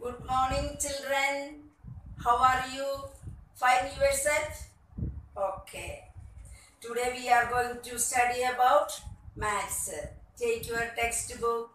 Good morning, children. How are you? Find yourself? Okay. Today we are going to study about maths. Take your textbook.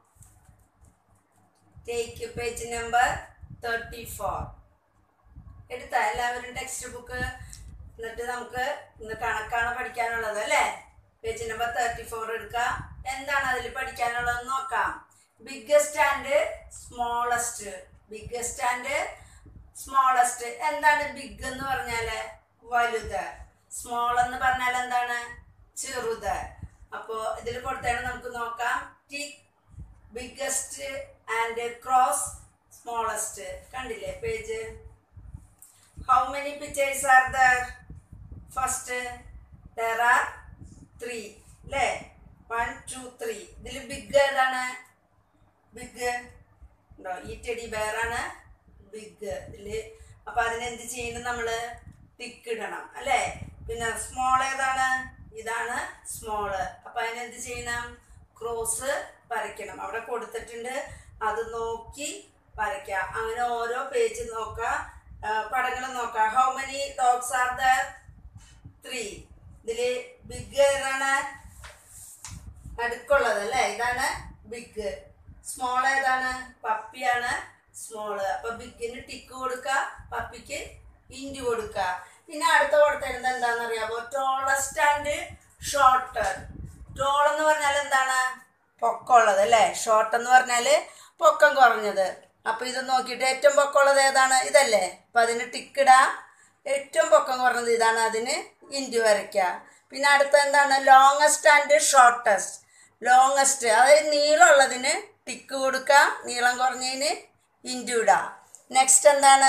Take page number 34. എടുത്ത എല്ലാവരും text book എന്നിട്ട് നമുക്ക് ഇന്ന് കണക്കാണ് പഠിക്കാനുള്ളത് അല്ലേ page number thirty four എടുക്കുക എന്താണ് അതിൽ പഠിക്കാനുള്ളത് നോക്കാം biggest and smallest biggest and smallest എന്താണ് ബിഗ് എന്ന് പറഞ്ഞാല് വലുത് സ്മോൾ എന്ന് പറഞ്ഞാൽ എന്താണ് ചെറുത് അപ്പോൾ ഇതിൽ കൊടുത്താണ് നമുക്ക് നോക്കാം tick biggest and cross smallest കണ്ടില്ലേ page How many pictures are there? First, there are three. അല്ലേ വൺ ടു ത്രീ ഇതിൽ ബിഗ് ഏതാണ് ബിഗ് ഉണ്ടോ ഈ ടെഡി ബെയറാണ് ബിഗ് ഇതില് അപ്പൊ അതിനെന്ത് ചെയ്യണം നമ്മള് ടിക്ക് ഇടണം അല്ലേ പിന്നെ സ്മോൾ ഏതാണ് ഇതാണ് സ്മോള് അപ്പൊ അതിനെന്ത് ചെയ്യണം ക്രോസ് വരയ്ക്കണം അവിടെ കൊടുത്തിട്ടുണ്ട് അത് നോക്കി വരയ്ക്കാം അങ്ങനെ ഓരോ പേജ് നോക്കാം പടങ്ങൾ നോക്കാം how many dogs are there three ഇതില് ബിഗ് ഏതാണ് അടുക്കുള്ളത് അല്ലേ ഇതാണ് ബിഗ് സ്മോൾ ഏതാണ് പപ്പിയാണ് സ്മോള് അപ്പൊ ബിഗിന് ടിക്ക് കൊടുക്കുക പപ്പിക്ക് ഇൻഡ് കൊടുക്കുക പിന്നെ അടുത്ത കൊടുത്തിരുന്നത് എന്താണെന്ന് അറിയാമോ ടോളസ്റ്റ് ആൻഡ് ഷോർട്ടർ ടോൾ എന്ന് പറഞ്ഞാൽ എന്താണ് പൊക്കമുള്ളത് അല്ലേ ഷോർട്ട് എന്ന് പറഞ്ഞാൽ പൊക്കം കുറഞ്ഞത് അപ്പൊ ഇത് നോക്കിയിട്ട് ഏറ്റവും പൊക്കമുള്ളത് ഏതാണ് ഇതല്ലേ അപ്പൊ അതിന് ടിക്കിടാം ഏറ്റവും പൊക്കം കുറഞ്ഞത് ഇതാണ് അതിന് ഇൻഡു വരയ്ക്കുക പിന്നെ അടുത്ത എന്താണ് ലോങ്ങസ്റ്റ് ആൻഡ് ഷോർട്ടസ്റ്റ് ലോങ്ങസ്റ്റ് അതായത് നീളമുള്ളതിന് ടിക്ക് കൊടുക്കുക നീളം കുറഞ്ഞതിന് ഇൻഡു ഇടാം നെക്സ്റ്റ് എന്താണ്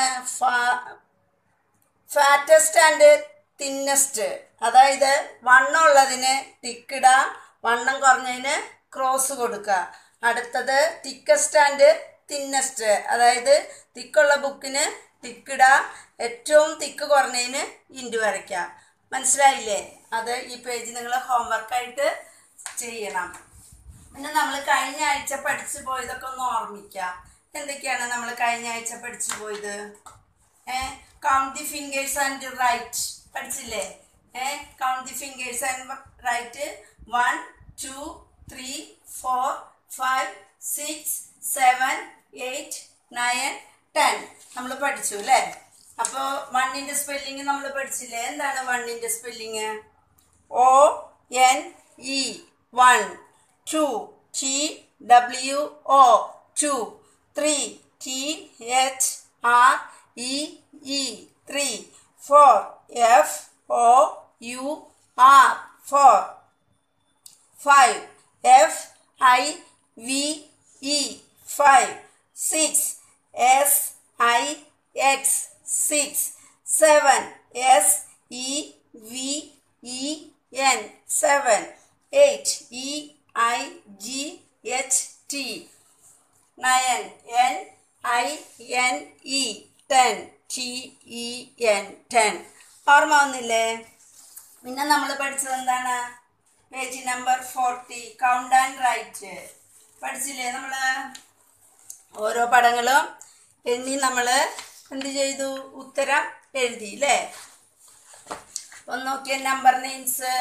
ഫാറ്റസ്റ്റ് ആൻഡ് തിന്നസ്റ്റ് അതായത് വണ്ണമുള്ളതിന് ടിക്കിടാം വണ്ണം കുറഞ്ഞതിന് ക്രോസ് കൊടുക്കുക അടുത്തത് തിക്കസ്റ്റ് ആൻഡ് തിന്നസ്റ്റ് അതായത് തിക്കുള്ള ബുക്കിന് തിക്കിടാം ഏറ്റവും തിക്ക് കുറഞ്ഞതിന് ഇൻഡു വരയ്ക്കാം മനസ്സിലായില്ലേ അത് ഈ പേജ് നിങ്ങൾ ഹോംവർക്കായിട്ട് ചെയ്യണം പിന്നെ നമ്മൾ കഴിഞ്ഞ ആഴ്ച പഠിച്ചു പോയതൊക്കെ ഒന്ന് ഓർമ്മിക്കാം എന്തൊക്കെയാണ് നമ്മൾ കഴിഞ്ഞ ആഴ്ച പഠിച്ചു പോയത് A count the fingers and write പഠിച്ചില്ലേ A count the fingers and write one two three four five six seven eight nine ten നമ്മൾ പഠിച്ചു അല്ലേ അപ്പോൾ വണ്ണിൻ്റെ സ്പെല്ലിങ് നമ്മൾ പഠിച്ചില്ലേ എന്താണ് വണ്ണിൻ്റെ spelling O N E one two T W O two three T H R E E three four F O U R four five F I V E five six S I X six seven S E V E N seven eight E I G H T nine N I N E ten T E N ten ഓർമ്മ വന്നില്ലേ പിന്നെ നമ്മൾ പഠിച്ചത് എന്താണ് page number forty count and write പഠിച്ചില്ലേ നമ്മൾ ഓരോ പടങ്ങളും എണ്ണി നമ്മൾ എന്ത് ചെയ്തു ഉത്തരം എഴുതി അല്ലേ ഒന്ന് നോക്കിയ number names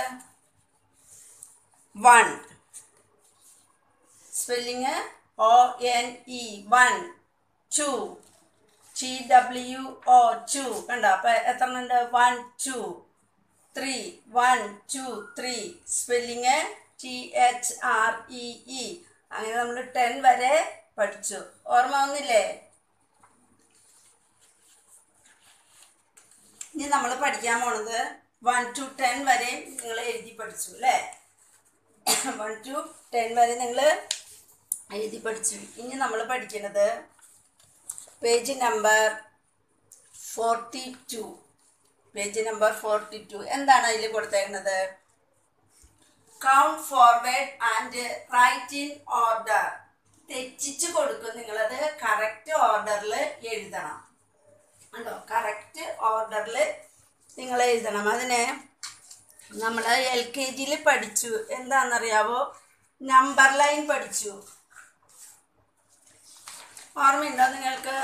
one spelling O N E one two T W O two കണ്ടോ അപ്പൊ എത്ര ഉണ്ട് one two three one two three spelling T H R E E അങ്ങനെ നമ്മൾ ടെൻ വരെ പഠിച്ചു ഓർമ്മ വന്നില്ലേ ഇനി നമ്മൾ പഠിക്കാൻ പോണത് വൺ ടു ടെൻ വരെ നിങ്ങൾ എഴുതി പഠിച്ചു അല്ലേ വൺ ടു ടെൻ വരെ നിങ്ങൾ എഴുതി പഠിച്ചു ഇനി നമ്മൾ പഠിക്കുന്നത് page number forty two page number forty two എന്താണ് അതിൽ കൊടുത്തേക്കുന്നത് count forward and write in order തെറ്റിച്ച് കൊടുക്കും നിങ്ങളത് കറക്റ്റ് ഓർഡറിൽ എഴുതണം ഉണ്ടോ കറക്റ്റ് ഓർഡറിൽ നിങ്ങൾ എഴുതണം അതിന് നമ്മൾ എൽ കെ ജിയിൽ പഠിച്ചു എന്താണെന്നറിയാവോ നമ്പർ ലൈൻ പഠിച്ചു ഓർമ്മയുണ്ടോ നിങ്ങൾക്ക്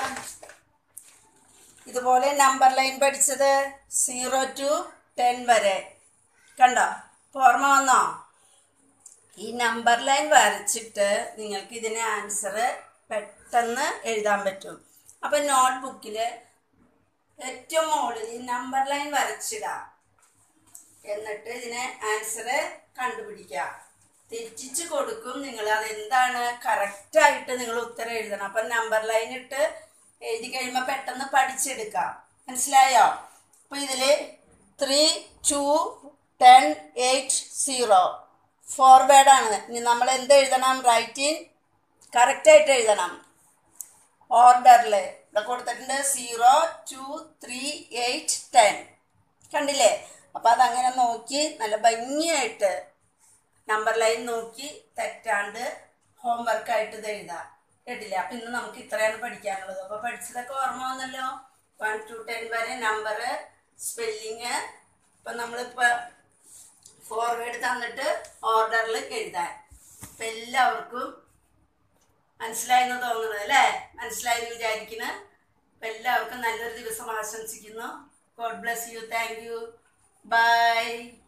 ഇതുപോലെ നമ്പർ ലൈൻ പഠിച്ചത് സീറോ ടു ടെൻ വരെ കണ്ടോ ഇപ്പൊ ഓർമ്മ വന്നോ ഈ നമ്പർ ലൈൻ വരച്ചിട്ട് നിങ്ങൾക്ക് ഇതിന് ആൻസർ പെട്ടെന്ന് എഴുതാൻ പറ്റും അപ്പം നോട്ട് ബുക്കിൽ ഏറ്റവും മുകളിൽ ഈ നമ്പർ ലൈൻ വരച്ചിടാം എന്നിട്ട് ഇതിനെ ആൻസർ കണ്ടുപിടിക്കുക തെറ്റിച്ച് കൊടുക്കും നിങ്ങൾ അതെന്താണ് കറക്റ്റായിട്ട് നിങ്ങൾ ഉത്തരം എഴുതണം അപ്പം നമ്പർ ലൈൻ ഇട്ട് എഴുതി കഴിയുമ്പോൾ പെട്ടെന്ന് പഠിച്ചെടുക്കാം മനസ്സിലായോ അപ്പോൾ ഇതിൽ three two ten eight zero ഫോർവേഡാണ് ഇനി നമ്മൾ എന്ത് എഴുതണം റൈറ്റിൻ കറക്റ്റായിട്ട് എഴുതണം ഓർഡറിൽ ഇവിടെ കൊടുത്തിട്ടുണ്ട് zero two three eight ten കണ്ടില്ലേ അപ്പോൾ അതങ്ങനെ നോക്കി നല്ല ഭംഗിയായിട്ട് നമ്പർ ലൈൻ നോക്കി തെറ്റാണ്ട് ഹോംവർക്കായിട്ട് ഇത് എഴുതാം കേട്ടില്ലേ അപ്പം ഇന്ന് നമുക്ക് ഇത്രയാണ് പഠിക്കാനുള്ളത് അപ്പോൾ പഠിച്ചതൊക്കെ ഓർമ്മ വന്നല്ലോ വൺ ടു ടെൻ വരെ നമ്പർ സ്പെല്ലിങ് ഇപ്പം നമ്മളിപ്പോൾ ഫോർവേഡ് തന്നിട്ട് ഓർഡറിൽ എഴുതാൻ അപ്പം എല്ലാവർക്കും മനസ്സിലായെന്ന് തോന്നുന്നത് അല്ലേ മനസ്സിലായെന്ന് വിചാരിക്കുന്നു അപ്പം എല്ലാവർക്കും നല്ലൊരു ദിവസം ആശംസിക്കുന്നു God bless you thank you by